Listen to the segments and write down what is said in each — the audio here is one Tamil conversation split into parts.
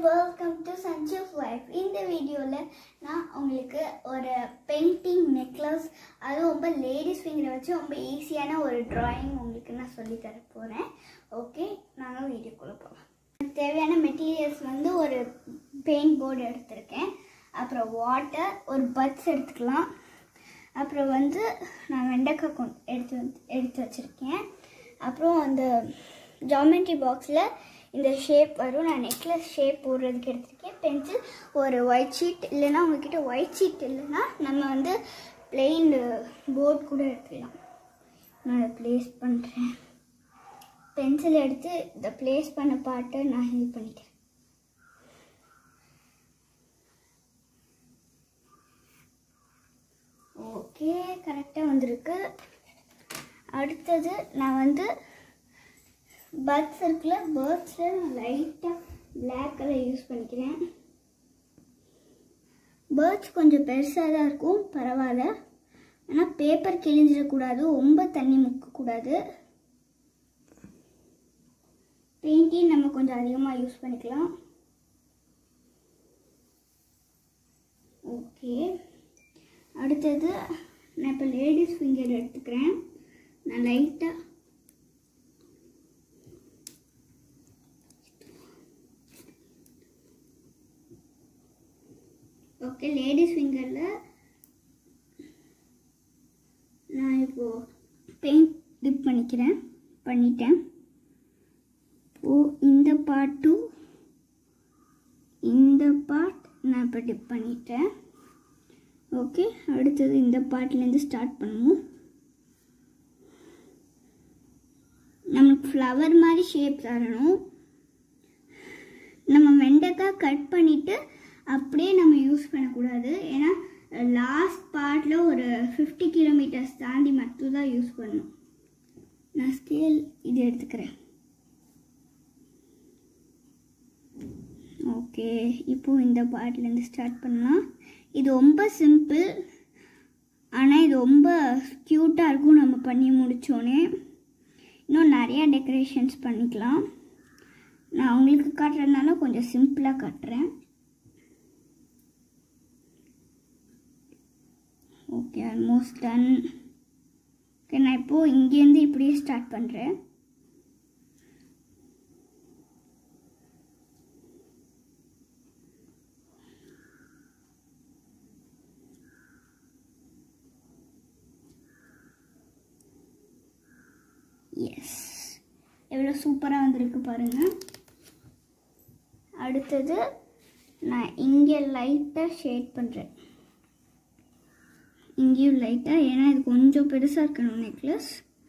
வெல்கம் டு சஞ்சீவ் லைஃப் இந்த வீடியோவில் நான் உங்களுக்கு ஒரு பெயிண்டிங் நெக்லஸ் அதுவும் ரொம்ப லேடிஸ் ஃபிங்கரை வச்சு ரொம்ப ஈஸியான ஒரு டிராயிங் உங்களுக்கு நான் சொல்லி தர போகிறேன் ஓகே நாங்கள் வீடியோக்குள்ளே போகலாம் எனக்கு தேவையான மெட்டீரியல்ஸ் வந்து ஒரு பெயிண்ட் போர்டு எடுத்திருக்கேன் அப்புறம் வாட்டர் ஒரு பட்ஸ் எடுத்துக்கலாம் அப்புறம் வந்து நான் வெண்டைக்காய் கொண்டு எடுத்து வந்து எடுத்து வச்சுருக்கேன் அப்புறம் அந்த ஜாமெண்ட்ரி பாக்ஸில் இந்த ஷேப் வரும் நான் நெக்லஸ் ஷேப் போடுறதுக்கு எடுத்திருக்கேன் பென்சில் ஒரு ஒயிட் ஷீட் இல்லைன்னா உங்ககிட்ட ஒயிட் ஷீட் இல்லைன்னா நம்ம வந்து பிளெயின் போர்ட் கூட எடுத்துக்கலாம் நான் அதை ப்ளேஸ் பண்ணுறேன் பென்சில் எடுத்து இந்த ப்ளேஸ் பண்ண பாட்டை நான் இது பண்ணிக்கிறேன் ஓகே கரெக்டாக வந்திருக்கு அடுத்தது நான் வந்து பர்ட்ஸ் இருக்குல்ல பேர்ட்ஸில் நான் லைட்டாக பிளாக் கலர் யூஸ் பண்ணிக்கிறேன் பேர்ட்ஸ் கொஞ்சம் பெருசாக தான் இருக்கும் பரவாயில்ல ஆனால் பேப்பர் கிழிஞ்சிடக்கூடாது ரொம்ப தண்ணி முக்கக்கூடாது பெயிண்டிங் நம்ம கொஞ்சம் அதிகமாக யூஸ் பண்ணிக்கலாம் ஓகே அடுத்தது நான் இப்போ லேடிஸ் ஃபிங்கர் எடுத்துக்கிறேன் நான் லைட்டாக ஓகே லேடிஸ் ஃபிங்கரில் நான் இப்போது பெயிண்ட் டிப் பண்ணிக்கிறேன் பண்ணிட்டேன் ஓ இந்த பார்ட்டும் இந்த பார்ட் நான் இப்போ டிப் பண்ணிட்டேன் ஓகே அடுத்தது இந்த பார்ட்லேருந்து ஸ்டார்ட் பண்ணுவோம் நமக்கு ஃப்ளவர் மாதிரி ஷேப் தரணும் நம்ம வெண்டைக்காய் கட் பண்ணிவிட்டு அப்படியே நம்ம யூஸ் பண்ணக்கூடாது ஏன்னா லாஸ்ட் பார்ட்டில் ஒரு ஃபிஃப்டி கிலோமீட்டர்ஸ் தாண்டி மட்டும் தான் யூஸ் பண்ணணும் நான் ஸ்கேல் இது எடுத்துக்கிறேன் ஓகே இப்போ இந்த பார்ட்லேருந்து ஸ்டார்ட் பண்ணலாம் இது ரொம்ப சிம்பிள் ஆனால் இது ரொம்ப க்யூட்டாக இருக்கும் நம்ம பண்ணி முடித்தோன்னே இன்னும் நிறையா டெக்கரேஷன்ஸ் பண்ணிக்கலாம் நான் உங்களுக்கு காட்டுறதுனால கொஞ்சம் சிம்பிளாக காட்டுறேன் ஓகே ஆல்மோஸ்ட் டன் ஓகே நான் இப்போது இங்கேருந்து இப்படியே ஸ்டார்ட் பண்ணுறேன் எஸ் எவ்வளோ சூப்பராக வந்திருக்கு பாருங்கள் அடுத்தது நான் இங்கே லைட்டாக ஷேட் பண்ணுறேன் இங்கேயும் லைட்டாக ஏன்னா இது கொஞ்சம் பெருசாக இருக்கணும் நெக்லஸ்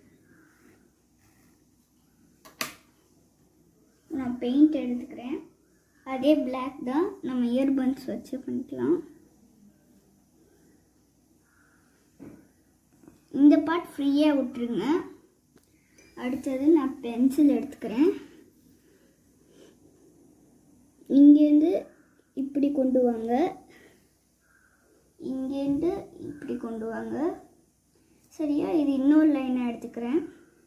நான் பெயிண்ட் எடுத்துக்கிறேன் அதே பிளாக் தான் நம்ம இயர்பன்ஸ் வச்சு பண்ணிக்கலாம் இந்த பார்ட் ஃப்ரீயாக விட்டுருங்க அடுத்தது நான் பென்சில் எடுத்துக்கிறேன் இங்கேருந்து இப்படி கொண்டு வாங்க இங்கேருந்து இப்படி கொண்டு வாங்க சரியா இது இன்னொரு லைனாக எடுத்துக்கிறேன்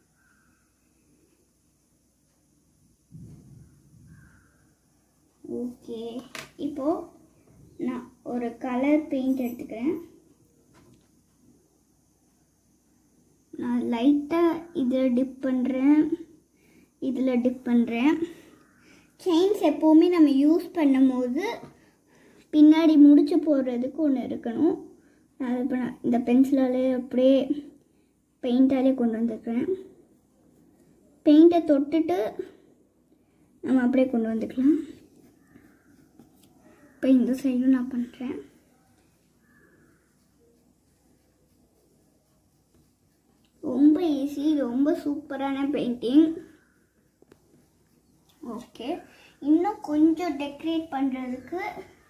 ஓகே இப்போது நான் ஒரு கலர் பெயிண்ட் எடுத்துக்கிறேன் நான் லைட்டாக இதில் டிப் பண்ணுறேன் இதில் டிப் பண்ணுறேன் செயின்ஸ் எப்போவுமே நம்ம யூஸ் பண்ணும்போது பின்னாடி முடிச்சு போடுறதுக்கு ஒன்று இருக்கணும் நான் இப்போ நான் இந்த பென்சிலாலே அப்படியே பெயிண்டாலே கொண்டு வந்துருக்கிறேன் பெயிண்ட்டை தொட்டுட்டு நம்ம அப்படியே கொண்டு வந்துக்கலாம் இப்போ இந்த சைடும் நான் பண்ணுறேன் ரொம்ப ஈஸி ரொம்ப சூப்பரான பெயிண்டிங் ஓகே இன்னும் கொஞ்சம் டெக்கரேட் பண்ணுறதுக்கு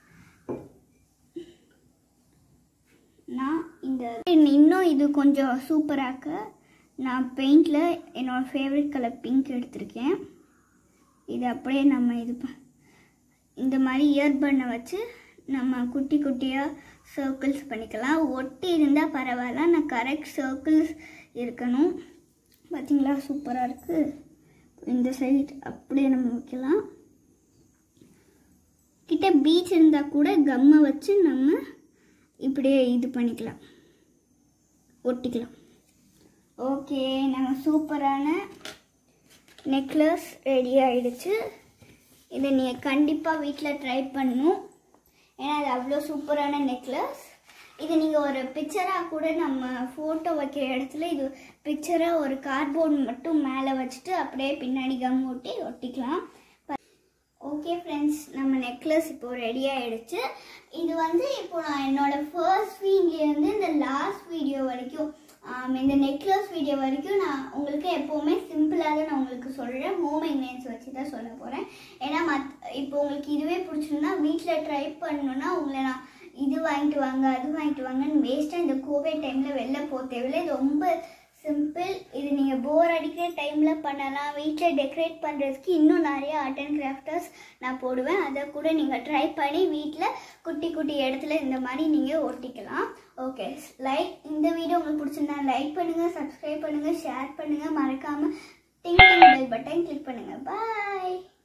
நான் இந்த இன்னும் இது கொஞ்சம் சூப்பராக்க நான் பெயிண்டில் என்னோடய ஃபேவரட் கலர் பிங்க் எடுத்திருக்கேன் இது அப்படியே நம்ம இது ப இந்த மாதிரி இயர்பண்ணை வச்சு நம்ம குட்டி குட்டியாக சர்க்கிள்ஸ் பண்ணிக்கலாம் ஒட்டி இருந்தால் பரவாயில்ல நான் கரெக்ட் சர்க்கிள்ஸ் இருக்கணும் பார்த்தீங்களா சூப்பராக இருக்குது இந்த சைடு அப்படியே நம்ம வைக்கலாம் உங்ககிட்ட பீச் இருந்தால் கூட கம்மை வச்சு நம்ம இப்படியே இது பண்ணிக்கலாம் ஒட்டிக்கலாம் ஓகே நம்ம சூப்பரான நெக்லஸ் ரெடி ஆயிடுச்சு இதை நீங்கள் கண்டிப்பாக வீட்டில் ட்ரை பண்ணணும் ஏன்னா அது அவ்வளோ சூப்பரான நெக்லஸ் இது நீங்கள் ஒரு பிக்சராக கூட நம்ம ஃபோட்டோ வைக்கிற இடத்துல இது பிக்சராக ஒரு கார்ட்போர்ட் மட்டும் மேலே வச்சுட்டு அப்படியே பின்னாடி கம் ஒட்டி ஒட்டிக்கலாம் ஓகே ஃப்ரெண்ட்ஸ் நம்ம நெக்லஸ் இப்போ ரெடி ஆயிடுச்சு இது வந்து இப்போ நான் என்னோட ஃபர்ஸ்ட் வீக்லேருந்து இந்த லாஸ்ட் வீடியோ வரைக்கும் ஆம், இந்த நெக்லஸ் வீடியோ வரைக்கும் நான் உங்களுக்கு எப்போவுமே சிம்பிளாக தான் நான் உங்களுக்கு சொல்கிறேன் ஹோம் இன்க்ரீடியன்ஸ் வச்சு தான் சொல்ல போகிறேன் ஏன்னா மத் இப்போ உங்களுக்கு இதுவே பிடிச்சிருந்தா வீட்டில் ட்ரை பண்ணணுன்னா உங்களை நான் இது வாங்கிட்டு வாங்க அது வாங்கிட்டு வாங்கன்னு வேஸ்ட்டாக இந்த கோவிட் டைமில் வெளில போக தேவையில்லை இது ரொம்ப சிம்பிள் இது நீங்கள் போர் அடிக்கிற டைமில் பண்ணலாம் வீட்டில் டெக்கரேட் பண்ணுறதுக்கு இன்னும் நிறைய ஆர்ட் அண்ட் கிராஃப்டர்ஸ் நான் போடுவேன் அதை கூட நீங்கள் ட்ரை பண்ணி வீட்டில் குட்டி குட்டி இடத்துல இந்த மாதிரி நீங்கள் ஒட்டிக்கலாம் ஓகே லைக் இந்த வீடியோ உங்களுக்கு பிடிச்சிருந்தா லைக் பண்ணுங்கள் சப்ஸ்கிரைப் பண்ணுங்கள் ஷேர் பண்ணுங்கள் மறக்காமல் ding ding bell button click பண்ணுங்கள் பாய்